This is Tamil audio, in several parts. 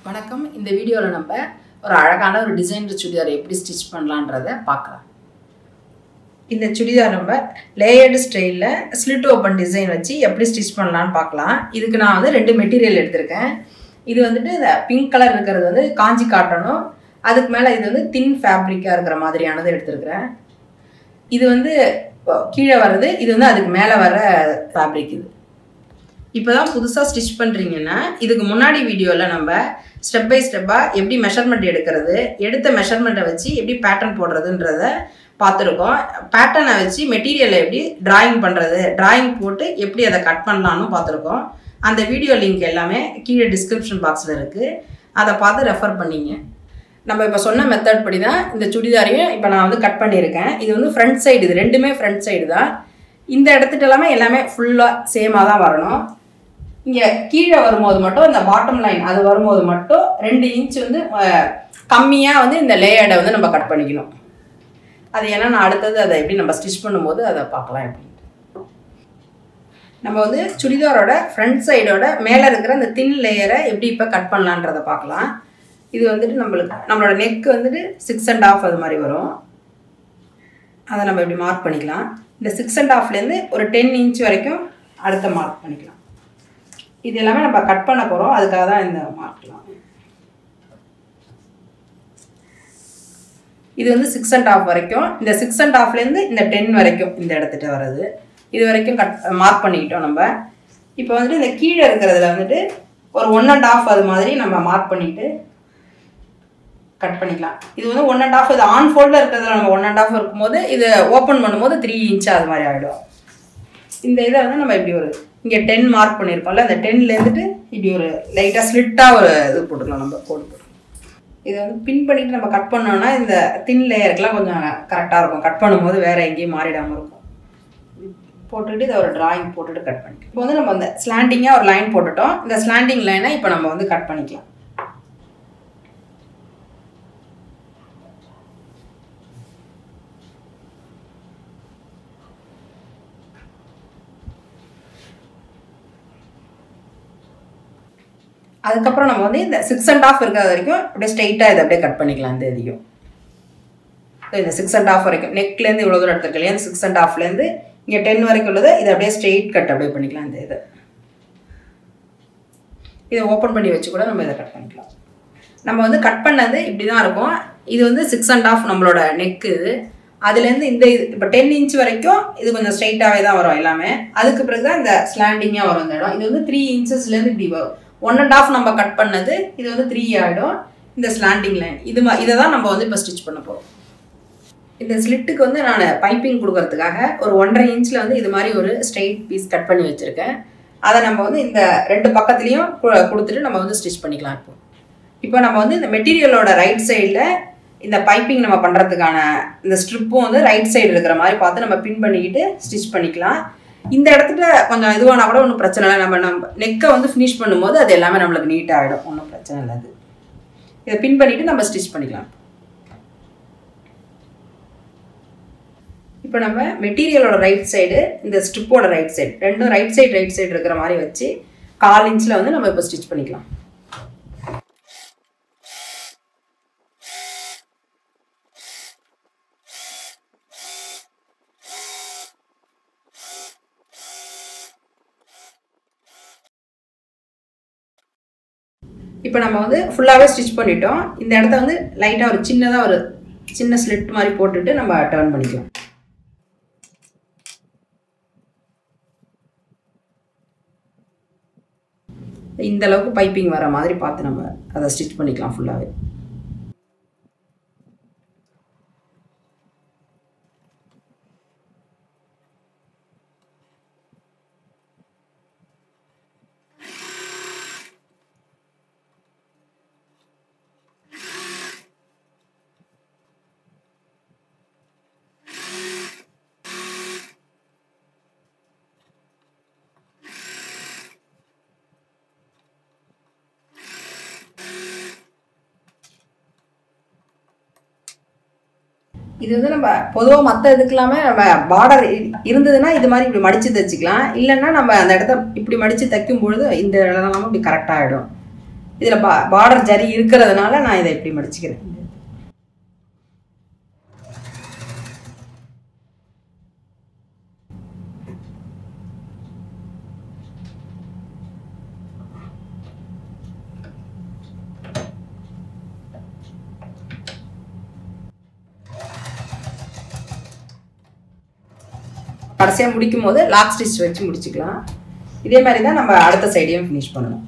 வணக்கம் இந்த வீடியோவில் நம்ம ஒரு அழகான ஒரு டிசைனர் சுடிதார் எப்படி ஸ்டிச் பண்ணலான்றத பார்க்கலாம் இந்த சுடிதார் நம்ம லேயர்டு ஸ்டைலில் ஸ்லிட் ஓப்பன் டிசைன் வச்சு எப்படி ஸ்டிச் பண்ணலான்னு பார்க்கலாம் இதுக்கு நான் வந்து ரெண்டு மெட்டீரியல் எடுத்திருக்கேன் இது வந்துட்டு இந்த பிங்க் கலர் இருக்கிறது வந்து காஞ்சி காட்டணும் அதுக்கு மேலே இது வந்து தின் ஃபேப்ரிக்காக இருக்கிற மாதிரியானது எடுத்திருக்கிறேன் இது வந்து இப்போ கீழே வர்றது இது வந்து அதுக்கு மேலே வர ஃபேப்ரிக் இது இப்போ தான் புதுசாக ஸ்டிச் பண்ணுறீங்கன்னா இதுக்கு முன்னாடி வீடியோவில் நம்ம ஸ்டெப் பை ஸ்டெப்பாக எப்படி மெஷர்மெண்ட் எடுக்கிறது எடுத்த மெஷர்மெண்ட்டை வச்சு எப்படி பேட்டர்ன் போடுறதுன்றத பார்த்துருக்கோம் பேட்டர்னை வச்சு மெட்டீரியலை எப்படி டிராயிங் பண்ணுறது டிராயிங் போட்டு எப்படி அதை கட் பண்ணலான்னு பார்த்துருக்கோம் அந்த வீடியோ லிங்க் எல்லாமே கீழே டிஸ்கிரிப்ஷன் பாக்ஸில் இருக்குது அதை பார்த்து ரெஃபர் பண்ணிங்க நம்ம இப்போ சொன்ன மெத்தட் படி தான் இந்த சுடிதாரையும் இப்போ நான் வந்து கட் பண்ணியிருக்கேன் இது வந்து ஃப்ரண்ட் சைடு இது ரெண்டுமே ஃப்ரண்ட் சைடு தான் இந்த இடத்துட்டு எல்லாமே எல்லாமே ஃபுல்லாக சேமாக தான் வரணும் இங்கே கீழே வரும்போது மட்டும் இந்த பாட்டம் லைன் அது வரும்போது மட்டும் ரெண்டு இன்ச் வந்து கம்மியாக வந்து இந்த லேயர்டை வந்து நம்ம கட் பண்ணிக்கணும் அது ஏன்னா நான் அடுத்தது அதை எப்படி நம்ம ஸ்டிச் பண்ணும்போது அதை பார்க்கலாம் எப்படி நம்ம வந்து சுடிதாரோட ஃப்ரண்ட் சைடோட மேலே இருக்கிற அந்த தின் லேயரை எப்படி இப்போ கட் பண்ணலான்றதை பார்க்கலாம் இது வந்துட்டு நம்மளுக்கு நம்மளோட நெக் வந்துட்டு சிக்ஸ் அண்ட் ஆஃப் அது மாதிரி வரும் அதை நம்ம இப்படி மார்க் பண்ணிக்கலாம் இந்த சிக்ஸ் அண்ட் ஆஃப்லேருந்து ஒரு டென் இன்ச் வரைக்கும் அடுத்த மார்க் பண்ணிக்கலாம் இது எல்லாமே நம்ம கட் பண்ண போகிறோம் அதுக்காக தான் இந்த மார்க்லாம் இது வந்து சிக்ஸ் அண்ட் ஆஃப் வரைக்கும் இந்த சிக்ஸ் அண்ட் ஆஃப்லேருந்து இந்த டென் வரைக்கும் இந்த இடத்துட்ட வர்றது இது வரைக்கும் கட் மார்க் பண்ணிக்கிட்டோம் நம்ம இப்போ வந்துட்டு இந்த கீழே இருக்கிறதுல வந்துட்டு ஒரு ஒன் அண்ட் ஆஃப் அது மாதிரி நம்ம மார்க் பண்ணிட்டு கட் பண்ணிக்கலாம் இது வந்து ஒன் அண்ட் ஆஃப் இது ஆன் ஃபோல்டில் இருக்கிறதுல நம்ம ஒன் அண்ட் ஆஃப் இருக்கும்போது இது ஓப்பன் பண்ணும்போது த்ரீ இன்ச் அது மாதிரி ஆகிடும் இந்த இதை வந்து நம்ம இப்படி ஒரு இங்கே டென் மார்க் பண்ணியிருக்கோம்ல அந்த டென்லேருந்துட்டு இப்படி ஒரு லைட்டாக ஸ்லிட்டாக ஒரு இது போட்டுக்கலாம் நம்ம கோடு போட்டுக்கலாம் இதை வந்து பின் பண்ணிட்டு நம்ம கட் பண்ணோம்னா இந்த தின் லேயருக்குலாம் கொஞ்சம் கரெக்டாக இருக்கும் கட் பண்ணும்போது வேறு எங்கேயும் மாறிடாமல் இருக்கும் போட்டுட்டு இதை ஒரு டிராயிங் போட்டுட்டு கட் பண்ணிக்கலாம் இப்போ வந்து நம்ம அந்த ஸ்லாண்டிங்காக ஒரு லைன் போட்டுட்டோம் இந்த ஸ்லாண்டிங் லைனை இப்போ நம்ம வந்து கட் பண்ணிக்கலாம் அதுக்கப்புறம் நம்ம வந்து இந்த சிக்ஸ் அண்ட் ஆஃப் இருக்கிறது வரைக்கும் அப்படியே ஸ்ட்ரைட்டாக இதை அப்படியே கட் பண்ணிக்கலாம் இந்த இதையும் இந்த சிக்ஸ் அண்ட் ஆஃப் வரைக்கும் நெக்லேருந்து இவ்வளோ தூரம் எடுத்துருக்கோம் இல்லையா சிக்ஸ் அண்ட் ஆஃப்லேருந்து இங்கே டென் வரைக்கும் உள்ளது இதை அப்படியே ஸ்ட்ரெயிட் கட் அப்படியே பண்ணிக்கலாம் இந்த இதை இதை ஓப்பன் பண்ணி வச்சு கூட நம்ம இதை கட் பண்ணிக்கலாம் நம்ம வந்து கட் பண்ணது இப்படி தான் இருக்கும் இது வந்து சிக்ஸ் அண்ட் ஆஃப் நம்மளோட நெக்கு இது அதுலேருந்து இந்த இது இப்போ டென் இன்ச் வரைக்கும் இது கொஞ்சம் ஸ்ட்ரைட்டாகவே தான் வரும் எல்லாமே அதுக்கு பிறகு தான் இந்த ஸ்லாண்டிங்காக வரும் இந்த இடம் இது வந்து த்ரீ இன்ச்சஸ்லேருந்து இப்படி வரும் ஒன் அண்ட் ஆஃப் நம்ம கட் பண்ணது இது வந்து த்ரீ ஆகிடும் இந்த ஸ்லாண்டிங் லைன் இது மா இதை தான் நம்ம வந்து இப்போ ஸ்டிச் பண்ண போகிறோம் இந்த ஸ்லிட்டுக்கு வந்து நான் பைப்பிங் கொடுக்கறதுக்காக ஒரு ஒன்றரை இன்ச்சில் வந்து இது மாதிரி ஒரு ஸ்ட்ரெயிட் பீஸ் கட் பண்ணி வச்சுருக்கேன் அதை நம்ம வந்து இந்த ரெண்டு பக்கத்துலேயும் கொடுத்துட்டு நம்ம வந்து ஸ்டிச் பண்ணிக்கலாம் இப்போ இப்போ நம்ம வந்து இந்த மெட்டீரியலோட ரைட் சைடில் இந்த பைப்பிங் நம்ம பண்ணுறதுக்கான இந்த ஸ்ட்ரிப்பும் வந்து ரைட் சைடு இருக்கிற மாதிரி பார்த்து நம்ம பின் பண்ணிக்கிட்டு ஸ்டிச் பண்ணிக்கலாம் இந்த இடத்துல கொஞ்சம் இதுவானா கூட ஒன்றும் பிரச்சனை இல்லை நம்ம நம்ம நெக்கை வந்து ஃபினிஷ் பண்ணும்போது அது எல்லாமே நம்மளுக்கு நீட்டாக ஆகிடும் ஒன்றும் பிரச்சனை இல்லை அது இதை பின் பண்ணிவிட்டு நம்ம ஸ்டிச் பண்ணிக்கலாம் இப்போ நம்ம மெட்டீரியலோட ரைட் சைடு இந்த ஸ்ட்ரிப்போட ரைட் சைடு ரெண்டும் ரைட் சைடு ரைட் சைடு இருக்கிற மாதிரி வச்சு கால் இன்ச்சில் வந்து நம்ம இப்போ ஸ்டிச் பண்ணிக்கலாம் இப்போ நம்ம வந்து ஃபுல்லாகவே ஸ்டிச் பண்ணிட்டோம் இந்த இடத்த வந்து லைட்டாக ஒரு சின்னதாக ஒரு சின்ன ஸ்லிட் மாதிரி போட்டுட்டு நம்ம டர்ன் பண்ணிக்கலாம் இந்த அளவுக்கு பைப்பிங் வர மாதிரி பார்த்து நம்ம அதை ஸ்டிச் பண்ணிக்கலாம் ஃபுல்லாகவே இது வந்து நம்ம பொதுவாக மற்ற இதுக்கெல்லாமே நம்ம பார்டர் இருந்ததுன்னா இது மாதிரி இப்படி மடித்து தைச்சிக்கலாம் இல்லைன்னா நம்ம அந்த இடத்த இப்படி மடித்து தைக்கும் பொழுது இந்த இடம்லாம் இப்படி கரெக்டாக ஆகிடும் இதில் பா பார்டர் ஜரி இருக்கிறதுனால நான் இதை இப்படி மடிச்சுக்கிறேன் கடைசியாக முடிக்கும் போது லாக் ஸ்டிச் வச்சு முடிச்சுக்கலாம் இதே மாதிரி தான் நம்ம அடுத்த சைடையும் ஃபினிஷ் பண்ணணும்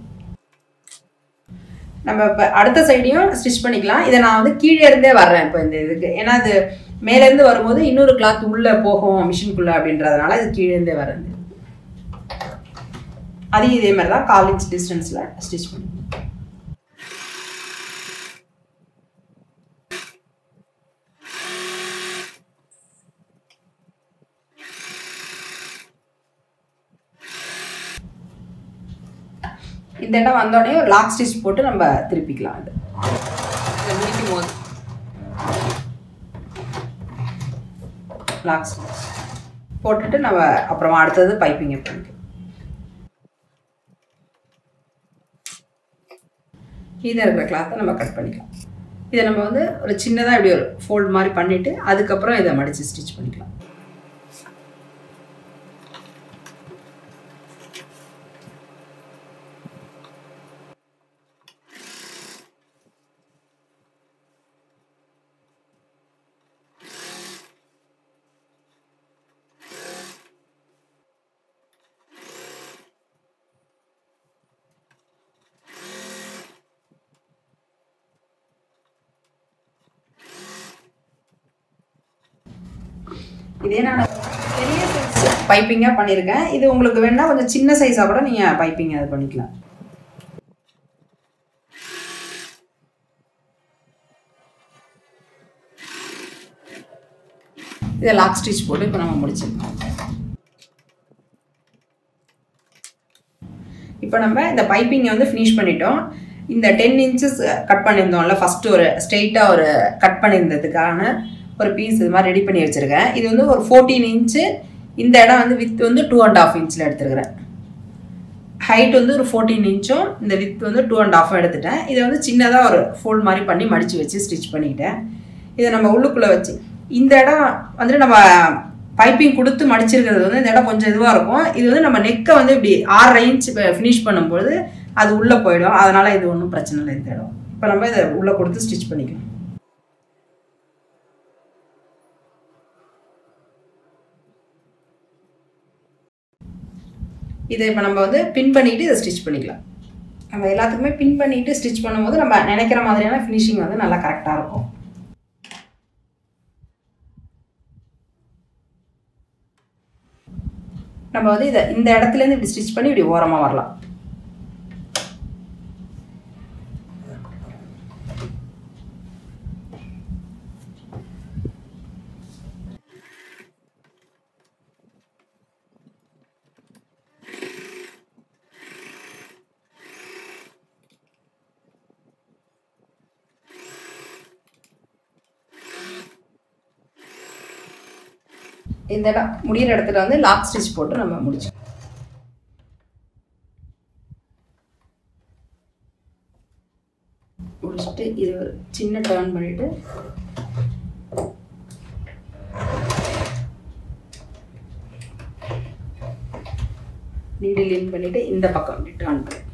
நம்ம இப்போ அடுத்த சைடையும் ஸ்டிச் பண்ணிக்கலாம் இதை நான் வந்து கீழே இருந்தே வர்றேன் இப்போ இந்த இதுக்கு ஏன்னா அது மேலேருந்து வரும்போது இன்னொரு கிளாத் உள்ளே போகும் மிஷினுக்குள்ளே அப்படின்றதுனால இது கீழே இருந்தே வர்றது அதையும் இதே மாதிரி தான் கால் இன்ச் டிஸ்டன்ஸில் ஸ்டிச் பண்ணிக்கணும் இந்த இடம் வந்தோடனே ஒரு லாக் ஸ்டிச் போட்டு நம்ம திருப்பிக்கலாம் அது இதை முடிக்கும் போது லாக் ஸ்டிச் போட்டுட்டு நம்ம அப்புறமா அடுத்தது பைப்பிங் பண்ணிக்கலாம் மீதம் இருக்கிற கிளாத்தை நம்ம கட் பண்ணிக்கலாம் இதை நம்ம வந்து ஒரு சின்னதாக இப்படி ஒரு ஃபோல்ட் மாதிரி பண்ணிவிட்டு அதுக்கப்புறம் இதை மடித்து ஸ்டிச் பண்ணிக்கலாம் இதே நான் பெரிய சைஸ் பைப்பிங்காக பண்ணியிருக்கேன் இது உங்களுக்கு வேணால் கொஞ்சம் சின்ன சைஸாக கூட நீங்கள் பைப்பிங் அது பண்ணிக்கலாம் இதை லாக் ஸ்டிச் போட்டு இப்போ நம்ம முடிச்சிருக்கோம் இப்போ நம்ம இந்த பைப்பிங்கை வந்து ஃபினிஷ் பண்ணிட்டோம் இந்த டென் இன்ச்சஸ் கட் பண்ணியிருந்தோம்ல ஃபஸ்ட்டு ஒரு ஸ்ட்ரெயிட்டாக ஒரு கட் பண்ணியிருந்ததுக்கான ஒரு பீஸ் இது மாதிரி ரெடி பண்ணி வச்சுருக்கேன் இது வந்து ஒரு ஃபோர்டீன் இன்ச்சு இந்த இடம் வந்து வித் வந்து டூ அண்ட் ஆஃப் இன்ச்சில் எடுத்துருக்கிறேன் ஹைட் வந்து ஒரு ஃபோர்டீன் இன்ச்சும் இந்த வித் வந்து டூ அண்ட் ஆஃப் எடுத்துட்டேன் இதை வந்து சின்னதாக ஒரு ஃபோல்ட் மாதிரி பண்ணி மடித்து வச்சு ஸ்டிச் பண்ணிக்கிட்டேன் இதை நம்ம உள்ளுக்குள்ளே வச்சு இந்த இடம் வந்துட்டு நம்ம பைப்பிங் கொடுத்து மடிச்சிருக்கிறது வந்து இந்த இடம் கொஞ்சம் இதுவாக இருக்கும் இது வந்து நம்ம நெக்கை வந்து இப்படி ஆறரை இன்ச் ஃபினிஷ் பண்ணும்பொழுது அது உள்ளே போயிடும் அதனால் இது ஒன்றும் பிரச்சனை இல்லை இந்த இடம் இப்போ நம்ம இதை உள்ளே கொடுத்து ஸ்டிச் பண்ணிக்கலாம் இதை இப்போ நம்ம வந்து பின் பண்ணிட்டு இதை ஸ்டிச் பண்ணிக்கலாம் நம்ம எல்லாத்துக்குமே பின் பண்ணிட்டு ஸ்டிச் பண்ணும்போது நம்ம நினைக்கிற மாதிரியான ஃபினிஷிங் வந்து நல்லா கரெக்டாக இருக்கும் நம்ம வந்து இதை இந்த இடத்துலேருந்து இப்படி ஸ்டிச் பண்ணி இப்படி ஓரமாக வரலாம் இந்த இடம் முடிகிற இடத்துல வந்து லாக் ஸ்டிச் போட்டு நம்ம முடிச்சோம் முடிச்சுட்டு இது ஒரு சின்ன டர்ன் பண்ணிட்டு நீடில் இன் பண்ணிட்டு இந்த பக்கம் இப்படி டர்ன் பண்ணி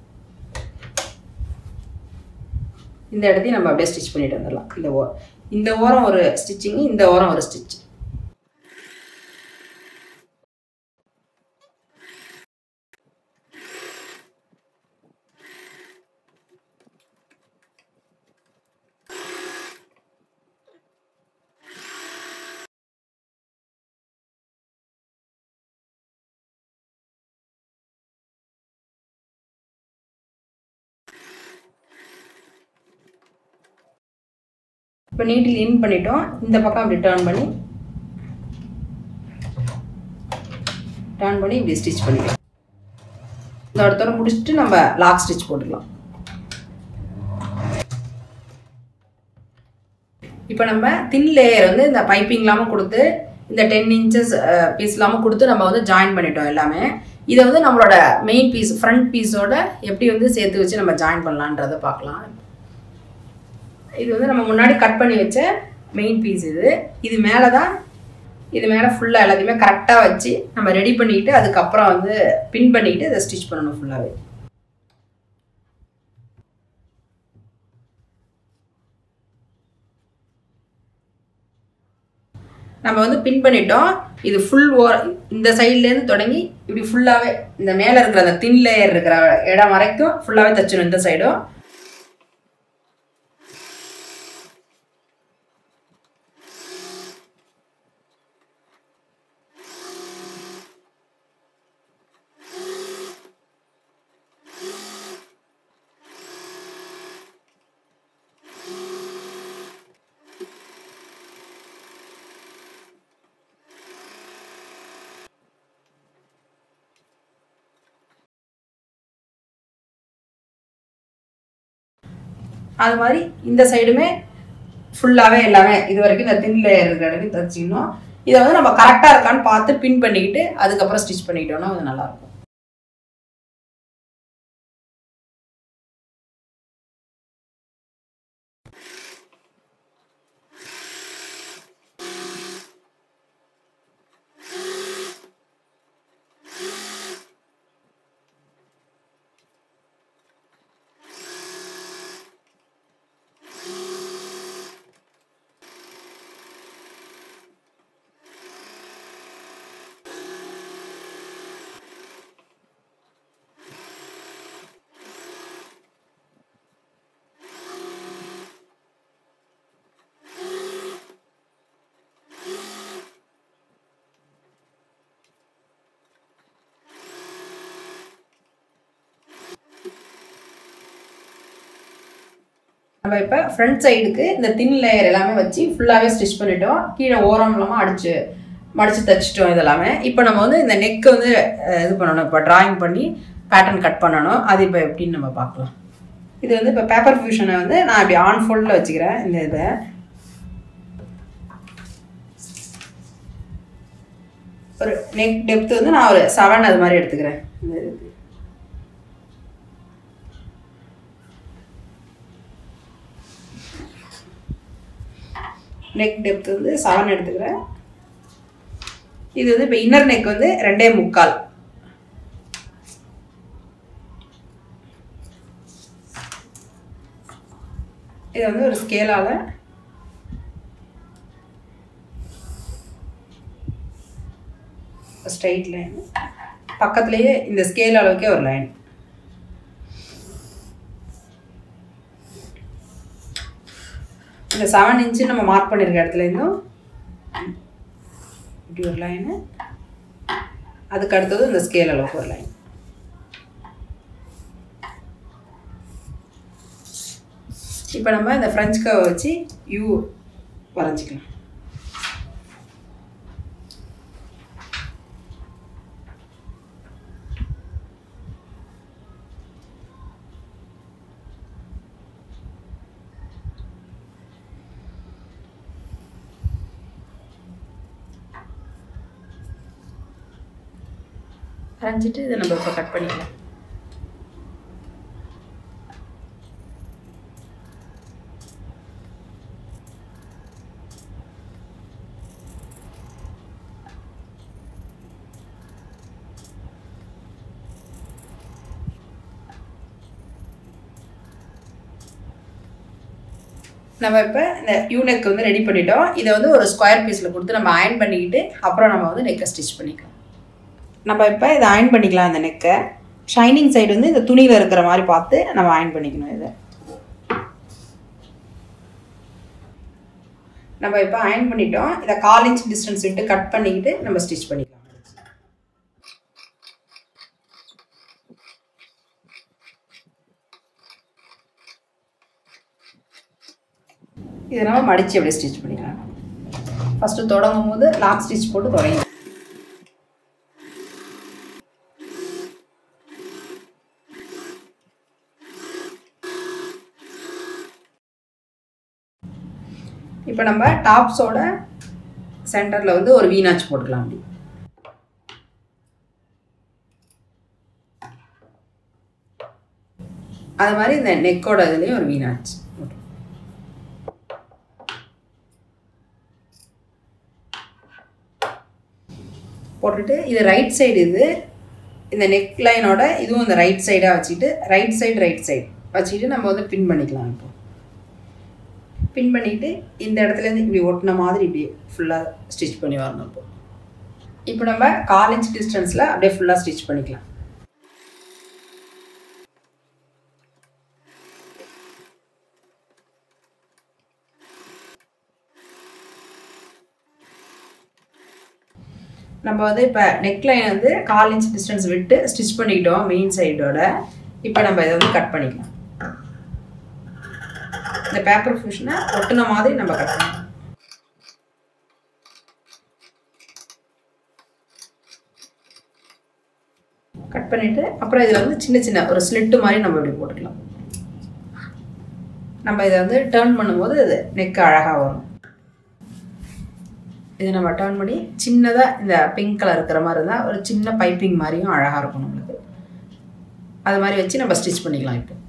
இந்த இடத்தையும் நம்ம அப்படியே ஸ்டிச் பண்ணிட்டு வந்துடலாம் இந்த ஓ இந்த ஓரம் ஒரு ஸ்டிச்சிங்கு இந்த ஓரம் ஒரு ஸ்டிச் இப்போ நீட்டில் இன் பண்ணிட்டோம் இந்த பக்கம் இப்படி டர்ன் பண்ணி டர்ன் பண்ணி இப்படி ஸ்டிச் பண்ணிக்கலாம் இந்த இடத்தோட முடிச்சுட்டு நம்ம லாக் ஸ்டிச் போட்டுக்கலாம் இப்போ நம்ம தின் லேயர் வந்து இந்த பைப்பிங் இல்லாமல் கொடுத்து இந்த டென் இன்ச்சஸ் பீஸ் இல்லாமல் கொடுத்து நம்ம வந்து ஜாயின் பண்ணிட்டோம் எல்லாமே இதை வந்து நம்மளோட மெயின் பீஸ் ஃப்ரண்ட் பீஸோட எப்படி வந்து சேர்த்து வச்சு நம்ம ஜாயின் பண்ணலான்றதை பார்க்கலாம் இது வந்து நம்ம முன்னாடி கட் பண்ணி வச்ச மெயின் பீஸ் இது இது மேலே தான் இது மேலே ஃபுல்லாக எல்லாத்தையுமே கரெக்டாக வச்சு நம்ம ரெடி பண்ணிக்கிட்டு அதுக்கப்புறம் வந்து பின் பண்ணிக்கிட்டு இதை ஸ்டிச் பண்ணணும் ஃபுல்லாகவே நம்ம வந்து பின் பண்ணிட்டோம் இது ஃபுல் ஓ இந்த சைட்லேருந்து தொடங்கி இப்படி ஃபுல்லாகவே இந்த மேலே இருக்கிற அந்த தின் லேயர் இருக்கிற இடம் வரைக்கும் ஃபுல்லாகவே தைச்சிடும் இந்த சைடும் அது மாதிரி இந்த சைடுமே ஃபுல்லாகவே எல்லாமே இது வரைக்கும் இந்த தின் லேயர் இருக்கிற வரைக்கும் தைச்சிக்கணும் இதை வந்து நம்ம கரெக்டாக இருக்கான்னு பார்த்து பின் பண்ணிக்கிட்டு அதுக்கப்புறம் ஸ்டிச் பண்ணிக்கிட்டோம்னா அது நல்லாயிருக்கும் நம்ம இப்போ ஃப்ரண்ட் சைடுக்கு இந்த தின் லேயர் எல்லாமே வச்சு ஃபுல்லாகவே ஸ்டிச் பண்ணிட்டோம் கீழே ஓரம் இல்லாமல் அடிச்சு மடித்து தைச்சிட்டோம் இதெல்லாமே இப்போ நம்ம வந்து இந்த நெக்கை வந்து அஹ், இது பண்ணணும் இப்போ டிராயிங் பண்ணி பேட்டர்ன் கட் பண்ணணும் அது இப்போ எப்படின்னு நம்ம பார்க்கலாம் இது வந்து இப்போ பேப்பர் ஃபியூஷனை வந்து நான் இப்படி ஆன் ஃபோல்டில் வச்சுக்கிறேன் இந்த இதை ஒரு நெக் டெப்த் வந்து நான் ஒரு செவன் அது மாதிரி எடுத்துக்கிறேன் இந்த இதுக்கு நெக் டெப்த் வந்து செவன் எடுத்துக்கிறேன் இது வந்து இப்போ இன்னர் நெக் வந்து ரெண்டே முக்கால் இதை வந்து ஒரு ஸ்கேலால் ஸ்ட்ரைட் லைன் பக்கத்துலேயே இந்த ஸ்கேல் அளவுக்கே ஒரு லைன் இந்த செவன் இன்ச்சு நம்ம மார்க் பண்ணியிருக்க இடத்துல இருந்தும் இப்படி ஒரு லைனு அதுக்கு அடுத்தது இந்த ஸ்கேல் அளவுக்கு ஒரு லைன் இப்போ நம்ம இந்த ஃப்ரெஞ்ச் கவை வச்சு யூ வரைஞ்சிக்கலாம் வரைஞ்சிட்டு இதை நம்ம இப்போ கட் பண்ணிக்கலாம் நம்ம இப்போ இந்த யூனெக் வந்து ரெடி பண்ணிட்டோம் இதை வந்து ஒரு ஸ்கொயர் பீஸில் கொடுத்து நம்ம அயன் பண்ணிக்கிட்டு அப்புறம் நம்ம வந்து நெக்கை ஸ்டிச் பண்ணிக்கலாம் நம்ம இப்போ இதை அயன் பண்ணிக்கலாம் இந்த நெக்கை ஷைனிங் சைடு வந்து இந்த துணியில் இருக்கிற மாதிரி பார்த்து நம்ம அயன் பண்ணிக்கணும் இதை நம்ம இப்போ அயன் பண்ணிட்டோம் இதை கால் இன்ச் டிஸ்டன்ஸ் விட்டு கட் பண்ணிக்கிட்டு நம்ம ஸ்டிச் பண்ணிக்கலாம் இதை நம்ம மடித்து அப்படியே ஸ்டிச் பண்ணிக்கலாம் ஃபஸ்ட்டு தொடங்கும் போது லாக் ஸ்டிச் போட்டு தொடங்கி இப்போ நம்ம டாப்ஸோட சென்டரில் வந்து ஒரு வீனாச் போட்டுக்கலாம் அப்படி அது மாதிரி இந்த நெக்கோட இதுலேயும் ஒரு வீணாச்சு போட்டுட்டு இது ரைட் சைடு இது இந்த நெக் லைனோட இதுவும் இந்த ரைட் சைடாக வச்சுட்டு ரைட் சைடு ரைட் சைடு வச்சுட்டு நம்ம வந்து பின் பண்ணிக்கலாம் இப்போ பின் பண்ணிவிட்டு இந்த இடத்துலேருந்து இப்படி ஒட்டின மாதிரி இப்படி ஃபுல்லாக ஸ்டிச் பண்ணி வரணும் இப்போ இப்போ நம்ம கால் இன்ச் டிஸ்டன்ஸில் அப்படியே ஃபுல்லாக ஸ்டிச் பண்ணிக்கலாம் நம்ம வந்து இப்போ நெக்லைன் வந்து கால் இன்ச் டிஸ்டன்ஸ் விட்டு ஸ்டிச் பண்ணிக்கிட்டோம் மெயின் சைடோட இப்போ நம்ம இதை வந்து கட் பண்ணிக்கலாம் இந்த பேப்பர் ஃபியூஷனை ஒட்டுன மாதிரி நம்ம கட் பண்ணலாம் கட் பண்ணிவிட்டு அப்புறம் இதில் வந்து சின்ன சின்ன ஒரு ஸ்லிட்டு மாதிரி நம்ம இப்படி போட்டுக்கலாம் நம்ம இதை வந்து டேர்ன் பண்ணும்போது இது நெக் அழகாக வரும் இதை நம்ம டர்ன் பண்ணி சின்னதாக இந்த பிங்க் கலர் இருக்கிற மாதிரி இருந்தால் ஒரு சின்ன பைப்பிங் மாதிரியும் அழகாக இருக்கும் நம்மளுக்கு அது மாதிரி வச்சு நம்ம ஸ்டிச் பண்ணிக்கலாம் இப்போ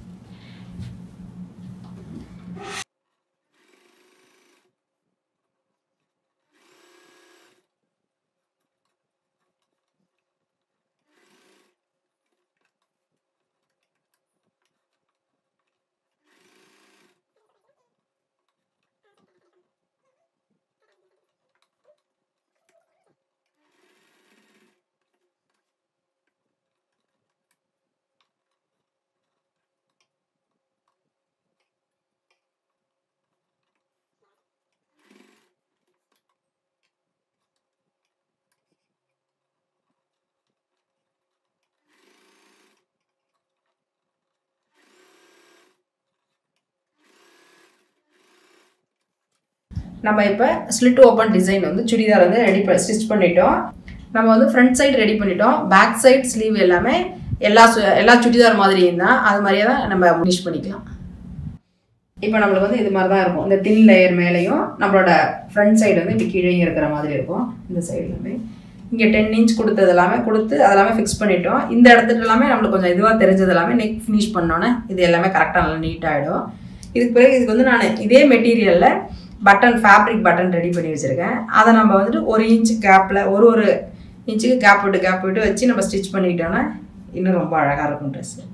நம்ம இப்போ ஸ்லிட் ஓப்பன் டிசைன் வந்து சுடிதார் வந்து ரெடி ஸ்டிச் பண்ணிட்டோம் நம்ம வந்து ஃப்ரண்ட் சைடு ரெடி பண்ணிட்டோம் பேக் சைடு ஸ்லீவ் எல்லாமே எல்லா சு- எல்லா சுடிதார் மாதிரியும் தான் அது மாதிரியே தான் நம்ம ஃபினிஷ் பண்ணிக்கலாம் இப்போ நம்மளுக்கு வந்து இது மாதிரி தான் இருக்கும் இந்த தின் லேயர் மேலேயும் நம்மளோட ஃப்ரண்ட் சைடு வந்து இப்படி கீழே இருக்கிற மாதிரி இருக்கும் இந்த சைடு எல்லாமே இங்கே டென் இன்ச் கொடுத்தது எல்லாமே கொடுத்து அதெல்லாமே ஃபிக்ஸ் பண்ணிட்டோம் இந்த இடத்துல எல்லாமே நம்மளுக்கு கொஞ்சம் இதுவாக தெரிஞ்சது எல்லாமே நெக் ஃபினிஷ் பண்ணோன்னே இது எல்லாமே கரெக்டாக நல்லா நீட்டாகிடும் இதுக்கு பிறகு இதுக்கு வந்து நான் இதே மெட்டீரியலில் பட்டன் ஃபேப்ரிக் பட்டன் ரெடி பண்ணி வச்சுருக்கேன் அதை நம்ம வந்துட்டு ஒரு இன்ச் கேப்பில் ஒரு ஒரு இன்ச்சுக்கு கேப் விட்டு கேப் விட்டு வச்சு நம்ம ஸ்டிச் பண்ணிக்கிட்டோன்னா இன்னும் ரொம்ப அழகாக இருக்கும் ட்ரெஸ்ஸு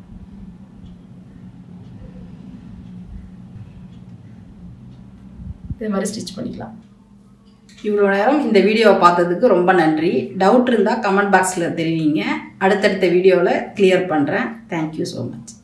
இது மாதிரி ஸ்டிச் பண்ணிக்கலாம் இவ்வளோ நேரம் இந்த வீடியோவை பார்த்ததுக்கு ரொம்ப நன்றி டவுட் இருந்தால் கமெண்ட் பாக்ஸில் தெரிவிங்க அடுத்தடுத்த வீடியோவில் கிளியர் பண்ணுறேன் தேங்க்யூ ஸோ மச்